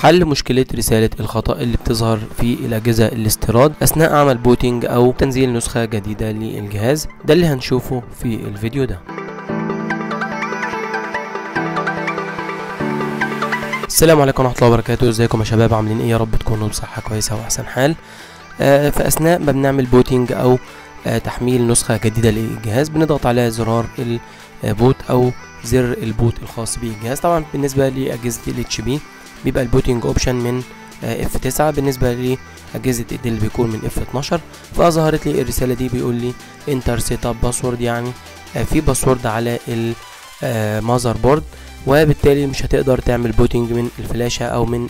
حل مشكلة رسالة الخطأ اللي بتظهر في الأجهزة الاستيراد أثناء عمل بوتينج أو تنزيل نسخة جديدة للجهاز ده اللي هنشوفه في الفيديو ده السلام عليكم ورحمة الله وبركاته ازيكم يا شباب عاملين ايه يا رب تكونوا بصحة كويسة وأحسن حال آه في أثناء ما بنعمل بوتينج أو آه تحميل نسخة جديدة للجهاز بنضغط على زرار البوت أو زر البوت الخاص بالجهاز طبعا بالنسبة لأجهزة ال اتش بي بيبقى البوتينج اوبشن من اف 9 بالنسبه لاجهزه الديل بيكون من اف 12 فظهرت لي الرساله دي بيقول لي انتر سيت اب باسورد يعني في باسورد على المذر بورد وبالتالي مش هتقدر تعمل بوتينج من الفلاشه او من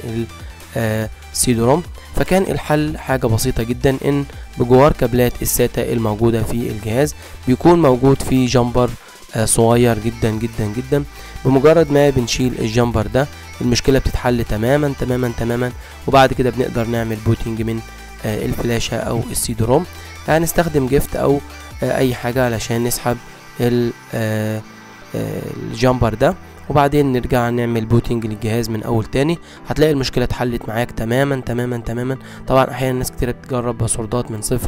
السيدو روم فكان الحل حاجه بسيطه جدا ان بجوار كابلات الساتا الموجوده في الجهاز بيكون موجود في جامبر صغير جدا جدا جدا بمجرد ما بنشيل الجامبر ده المشكله بتتحل تماما تماما تماما وبعد كده بنقدر نعمل بوتينج من آه الفلاشه او السيدو روم هنستخدم جيفت او آه اي حاجه علشان نسحب آه الجامبر ده وبعدين نرجع نعمل بوتينج للجهاز من اول تاني هتلاقي المشكله اتحلت معاك تماما تماما تماما طبعا احيانا ناس كتير بتجرب باسوردات من صفر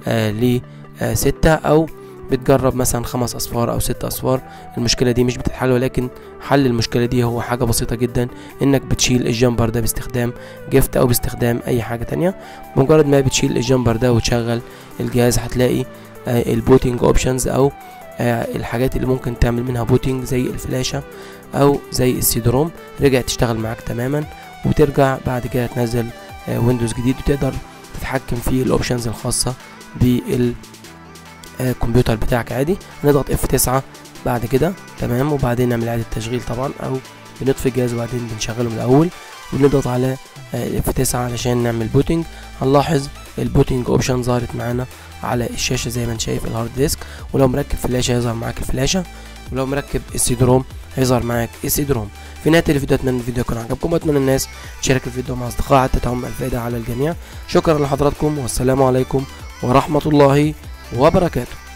ل ستة او بتجرب مثلا خمس اصفار او ست اصفار المشكله دي مش بتتحل ولكن حل المشكله دي هو حاجه بسيطه جدا انك بتشيل الجمبر ده باستخدام جيفت او باستخدام اي حاجه تانية بمجرد ما بتشيل الجمبر ده وتشغل الجهاز هتلاقي آه البوتينج اوبشنز او آه الحاجات اللي ممكن تعمل منها بوتينج زي الفلاشه او زي السيدروم رجعت تشتغل معاك تماما وترجع بعد كده تنزل آه ويندوز جديد وتقدر تتحكم في الاوبشنز الخاصه بال الكمبيوتر بتاعك عادي نضغط اف 9 بعد كده تمام وبعدين نعمل اعاده تشغيل طبعا او بنطفي الجهاز وبعدين بنشغله من الاول ونضغط على اف 9 علشان نعمل بوتينج هنلاحظ البوتينج اوبشن ظهرت معانا على الشاشه زي ما انت شايف الهارد ديسك ولو مركب فلاشه هيظهر معاك الفلاشه ولو مركب السي روم هيظهر معاك السي روم في نهايه الفيديو اتمنى الفيديو يكون عجبكم واتمنى الناس تشارك الفيديو مع اصدقائها حتى تعم الفائده على الجميع شكرا لحضراتكم والسلام عليكم ورحمه الله وبركاته